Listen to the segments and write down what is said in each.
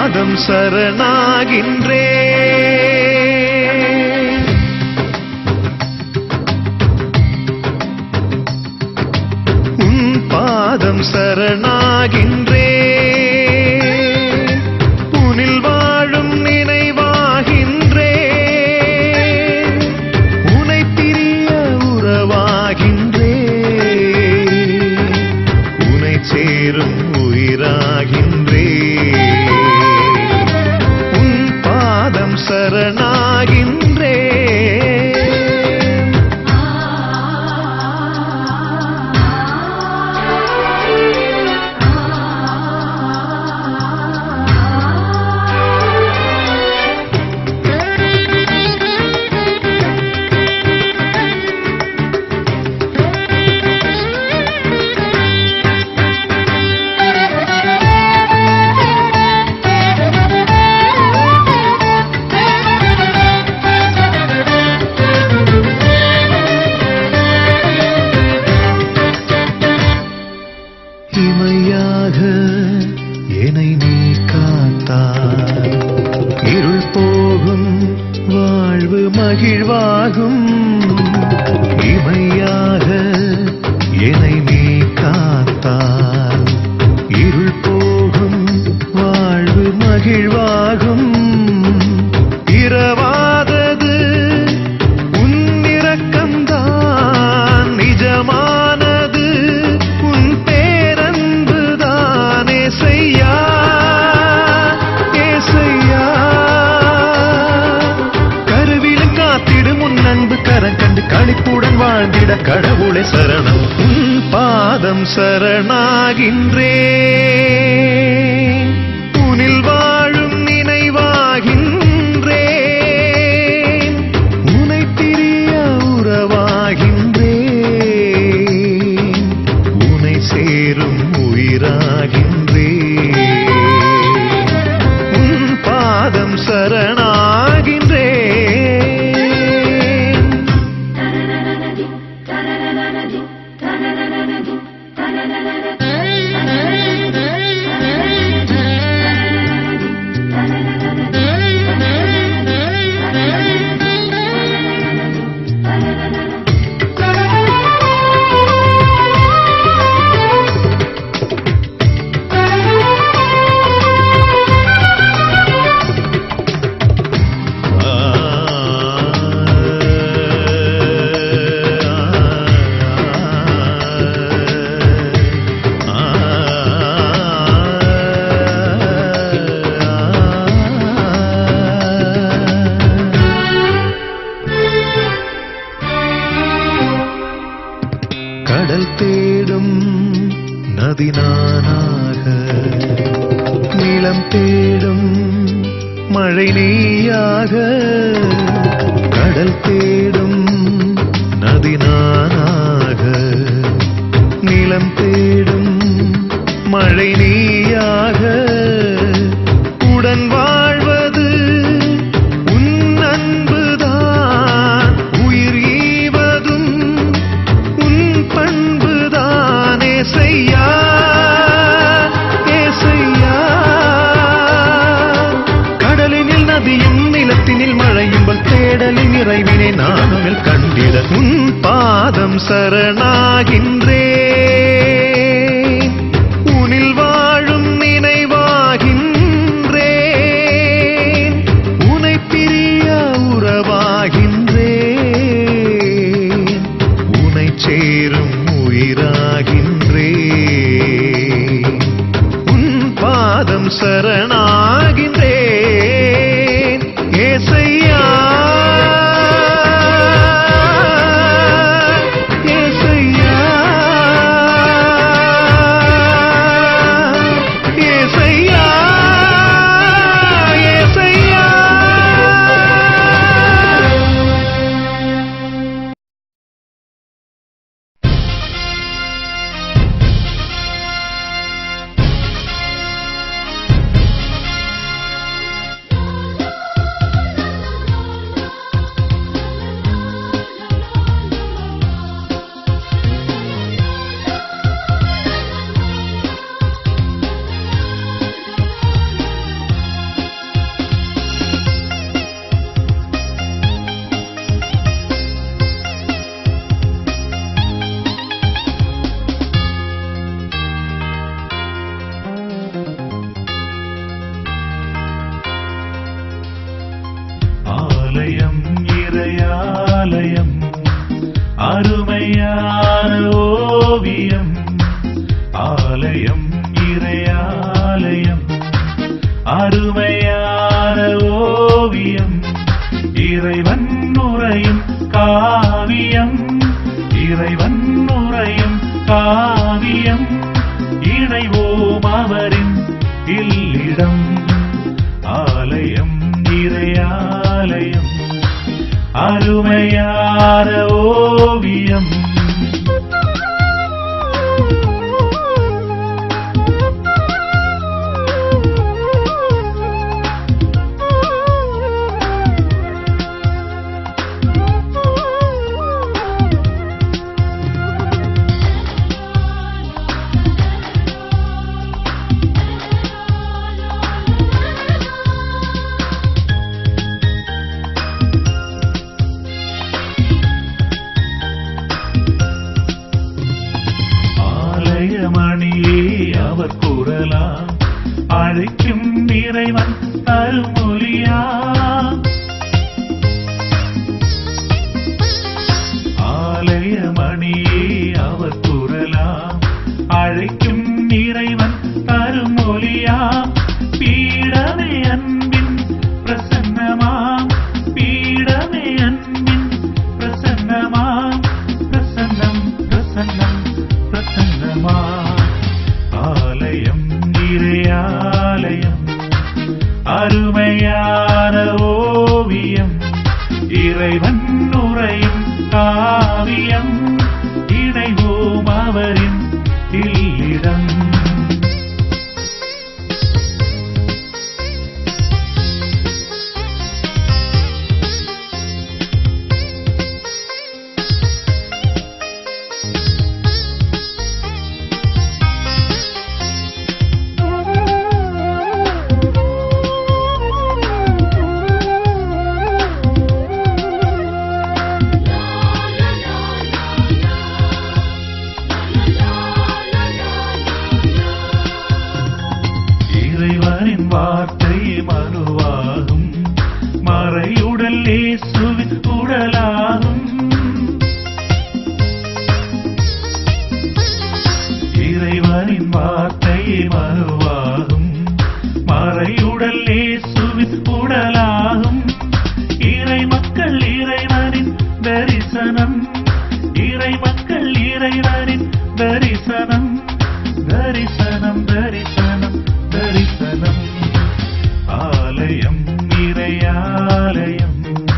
பாதம் சரணாகின்றே உன் பாதம் சரணாகின்றே உனில் வாழும் நினைவாகின்றே உனை பிரிய உறவாகின்றே உனை சேரும் உயிராகின்றே உன் பாதம் சரணாகின்றே இமையாக என்னை நீ காத்தாய் இருள் போகும் வாழ்வு மகிழ்வாகும் இமையாக என்னை நீ காத்தாய் இருள் போகும் வாழ்வு மகிழ்வாகும் இரவாதது உன் இரக்கம்தான் நிஜமானது உன் பேரன்புதான் ஏசையா ஏசையா கருவிலும் காத்திடும் உன் அன்பு கரம் கண்டு களிப்புடன் வாழ்ந்திட கடவுளை சரணம் உன் பாதம் சரணாகின்றே உனில் வாழும் நினைவாகின்றேன் உனை பிரிய உறவாகின்றேன் உனை சேரும் உயிராகின்றேன் உன் பாதம் சரணாகின்றேன் கடல் தேடும் நதி நானாக நிலம் தேடும் மழை நீயாக கடல் தேடும் நதி நானாக நிலம் தேடும் மழை நீயாக உடன் வாழ்வது உன் அன்புதான் உயிர் ஈவதும் உன் பண்புதானே செய்யா ஏசையா கடலினில் நதியும் நிலத்தினில் மழையும் போல் தேடலின் நிறைவினை நானுமில் கண்டிட உன் பாதம் சரணாகின்றே உனில் வாழும் நினைவாகின்றேன் உனை பிரிய உறவாகின்றேன் உனை சேரும் உயிராகின்றேன் உன் பாதம் சரணாகின்றேன் ஏசையா ஏசையா ஏசையா ஏசையா ஆலயம் இறையாலயம் அருமையான ஓவியம் ஆலயம் இறையாலயம் அருமையான ஓவியம் இறைவன் நுரையும் காவியம் இறைவன் நுரையும் காவியம் இணைவோம் அவரின் இல்லிடம் ஆலயம் இறையாலயம் அருமையான ஓவியம் ஆலயமணியே அவர் குரலா அழைக்கும் இறைவன் அருமொழியா ஆலயமணியே அவர் குரலா அழைக்கும் இறைவன் அருமொழியா பீடமே அன்பின் பிரசன்னமாம் பீடமே அன்பின் பிரசன்னமாம் பிரசன்னம் பிரசன்னம் பிரசன்னமா ஆலயம் இறையாலயம் அருமையான ஓவியம் இறைவன் உரையும் காவியம் இணைவோம் அவரின் இல்லிடம் இறைவனின் வார்த்தை மனுவாகும் மறையுடல் இயேசுவின் உடலாகும் இறைவனின் வார்த்தை மனுவாகும் மறையுடல் இயேசுவின் உடலாகும் இறை மக்கள் இறைவனின் தரிசனம் இறை மக்கள் இறைவனின் தரிசனம் தரிசனம் தரிசனம் தரிசனம் ஆலயம் இறையாலயம்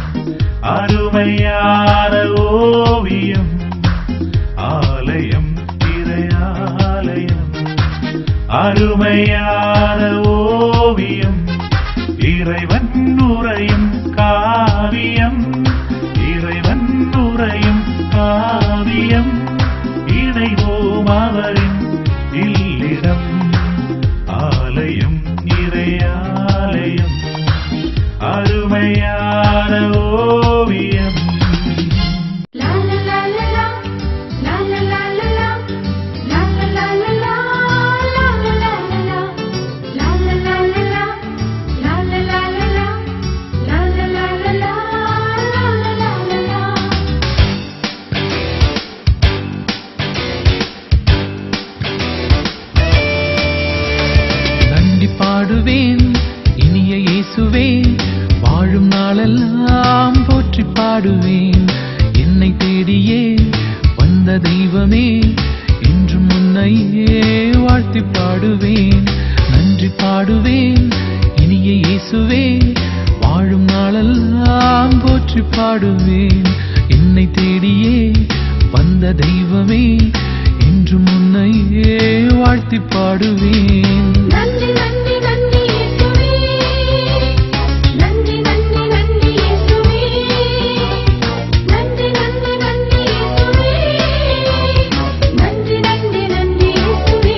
அருமையான ஓவியம் ஆலயம் இறையாலயம் அருமையான ஓவியம் இறைவன் உரையும் காவியம் இறைவன் உரையும் காவியம் இணைவோம் அவரின் இல்லிடம் ஆலயம் இறையாலயம் அருமையான ஓவியம் La la la la la, la la la la la, la la la la la, la la la la la, la la la la la, la la la la la, la la la la la, la la la la la. நன்றி பாடுவேன் இனிய இயேசுவே வாழும் நாளெல்லாம் போற்றி பாடுவேன் என்னை தேடியே வந்த தெய்வமே என்று முன்னையே வாழ்த்தி பாடுவேன் நன்றி பாடுவேன் இனிய இயேசுவே வாழும் நாளெல்லாம் போற்றி பாடுவேன் என்னை தேடியே வந்த தெய்வமே என்று முன்னையே வாழ்த்தி பாடுவேன் நன்றி நன்றி நன்றி இயேசுவே நன்றி நன்றி நன்றி இயேசுவே நன்றி நன்றி நன்றி இயேசுவே நன்றி நன்றி நன்றி இயேசுவே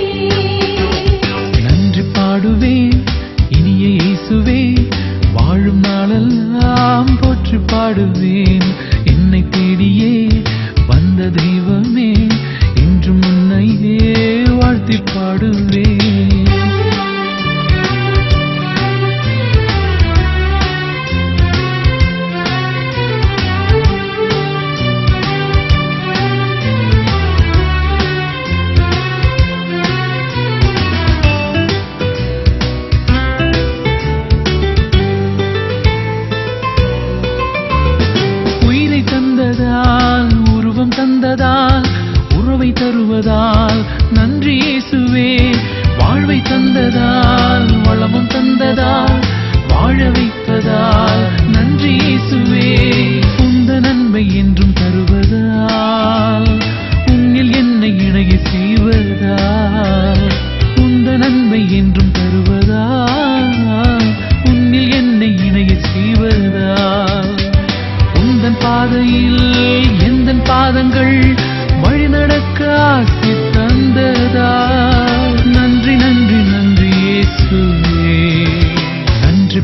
நன்றி பாடுவேன் இனிய இயேசுவே வாழும் நாளெல்லாம் போற்றி பாடுவேன் என்னை தேடியே வந்த தெய்வமே என்று முன்னையே வாழ்த்தி பாடுவேன்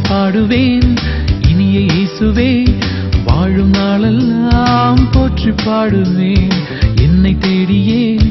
பாடுவேன் இனிய இயேசுவே வாழும் நாளெல்லாம் போற்றி பாடுவேன் என்னை தேடியே